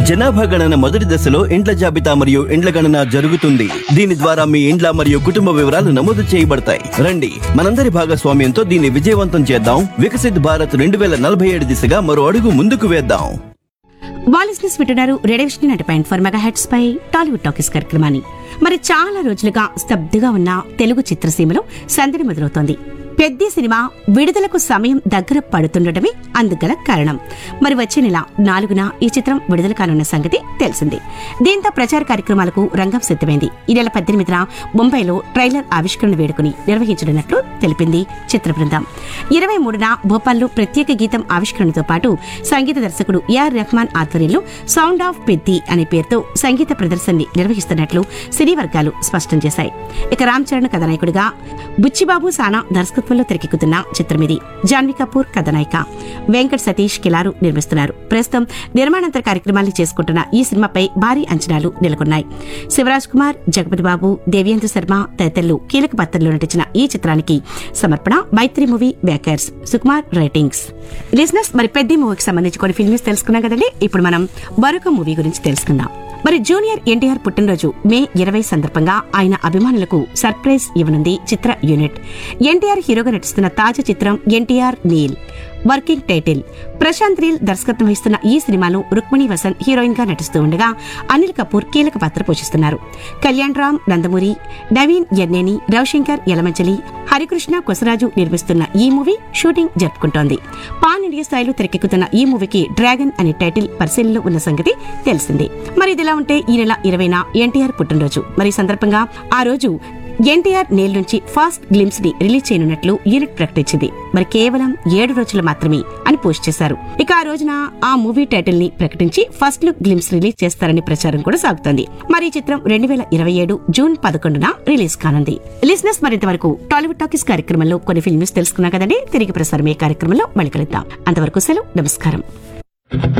జనాభా గణన మొదటి దశలో ఇండ్ల జాబితా మరియు ఇండ్ల గణన జరుగుతుంది దీని ద్వారా మీ ఇండ్ల మరియు కుటుంబ వివరాలు నమోదు చేయబడతాయి రండి మనందరి భాగస్వామ్యంతో దీన్ని విజయవంతం చేద్దాం వికసిత్ భారత్ రెండు వేల నలభై ఏడు దిశగా మరో అడుగు ముందుకు వేద్దాం బాలిస్నెస్ వింటున్నారు రేడియోషన్ nine point four megahertz పై టాలీవుడ్ టాకీస్ కార్యక్రమాన్ని మరి చాలా రోజులుగా స్తబ్దుగా ఉన్న తెలుగు చిత్రసీమలో సందడి మొదలవుతోంది పెద్ద సినిమా విడుదలకు సమయం దగ్గర పడుతుండటమే అందుగల కారణం మరి వచ్చే నెల నాలుగున ఈ చిత్రం విడుదల కానున్న సంగతి తెలిసింది దీంతో ప్రచార కార్యక్రమాలకు రంగం సిద్ధమైంది ఈ నెల పద్దెనిమిదిన ముంబైలో ట్రైలర్ ఆవిష్కరణ వేడుకని నిర్వహించనున్నట్లు తెలిపింది చిత్ర బృందం ఇరవై మూడున భోపాల్లో ప్రత్యేక గీతం ఆవిష్కరణతో పాటు సంగీత దర్శకుడు ఏఆర్ రెహమాన్ ఆధ్వర్యంలో సౌండ్ ఆఫ్ పెద్ది అనే పేరుతో సంగీత ప్రదర్శనని నిర్వహిస్తున్నట్లు సినీ వర్గాలు స్పష్టం చేశాయి ఇక రామ్ చరణ్ కథానాయకుడిగా బుచ్చిబాబు సానా దర్శకత్వంలో తెరకెక్కుతున్న చిత్రం ఇది జాన్వీ కపూర్ కథానాయిక వెంకట్ సతీష్ కిలారు నిర్మిస్తున్నారు ప్రస్తుతం నిర్మాణాంతర కార్యక్రమాలు చేసుకుంటున్న ఈ సినిమాపై భారీ అంచనాలు నెలకొన్నాయి శివరాజ్ కుమార్ జగపతి బాబు దేవేంద్ర శర్మ తదితరులు కీలక పాత్రలో నటించిన ఈ చిత్రానికి సమర్పణ Mythri movie makers Sukumar writings లిజినెస్ మరి పెద్ద మూవీకి సంబంధించి కొన్ని ఫిల్మ్స్ తెలుసుకున్నాం కదండి ఇప్పుడు మనం మరొక మూవీ గురించి తెలుసుకుందాం మరి జూనియర్ ఎన్టీఆర్ పుట్టినరోజు మే ఇరవై సందర్భంగా ఆయన అభిమానులకు సర్ప్రైజ్ ఇవ్వనుంది చిత్ర యూనిట్ ఎన్టీఆర్ హీరోగా నటిస్తున్న తాజా చిత్రం NTR Neel working title Prashanth Neel దర్శకత్వం వహిస్తున్న ఈ సినిమాలో రుక్మిణి వసంత్ హీరోయిన్ గా నటిస్తూ ఉండగా అనిల్ కపూర్ కీలక పాత్ర పోషిస్తున్నారు కళ్యాణ్ రామ్ నందమూరి నవీన్ ఎన్నేని రవిశంకర్ యలమంచలి హరికృష్ణ కొసరాజు నిర్మిస్తున్న ఈ మూవీ షూటింగ్ జరుపుకుంటోంది పాన్ ఇండియా స్థాయిలో తెరకెక్కుతున్న ఈ మూవీకి డ్రాగన్ అనే టైటిల్ పరిశీలనలో ఉన్న సంగతి తెలిసింది మరి ఇదిలా ఉంటే ఈ నెల ఇరవైన ఎన్టీఆర్ పుట్టినరోజు మరి ఈ సందర్భంగా ఆ రోజు ఎన్టీఆర్ నేల్ నుంచి ఫాస్ట్ గ్లిమ్స్ ని రిలీజ్ చేయనున్నట్లు యూనిట్ ప్రకటించింది మరి కేవలం ఏడు రోజులు మాత్రమే అని పోస్ట్ చేశారు ఇక ఆ రోజున ఆ మూవీ టైటిల్ ని ప్రకటించి ఫస్ట్ లుక్ గ్లిమ్స్ రిలీజ్ చేస్తారని ప్రచారం కూడా సాగుతోంది మరి ఈ చిత్రం రెండు వేల ఇరవై ఏడు జూన్ పదకొండున రిలీజ్ కానుంది లిసినెస్ మరింత వరకు టాలీవుడ్ టాకీస్ కార్యక్రమంలో కొన్ని ఫిల్మ్స్ తెలుసుకున్నా కదండి తిరిగి ప్రసారం ఈ కార్యక్రమంలో మళ్ళీ కలుద్దాం అంతవరకు సెలవు నమస్కారం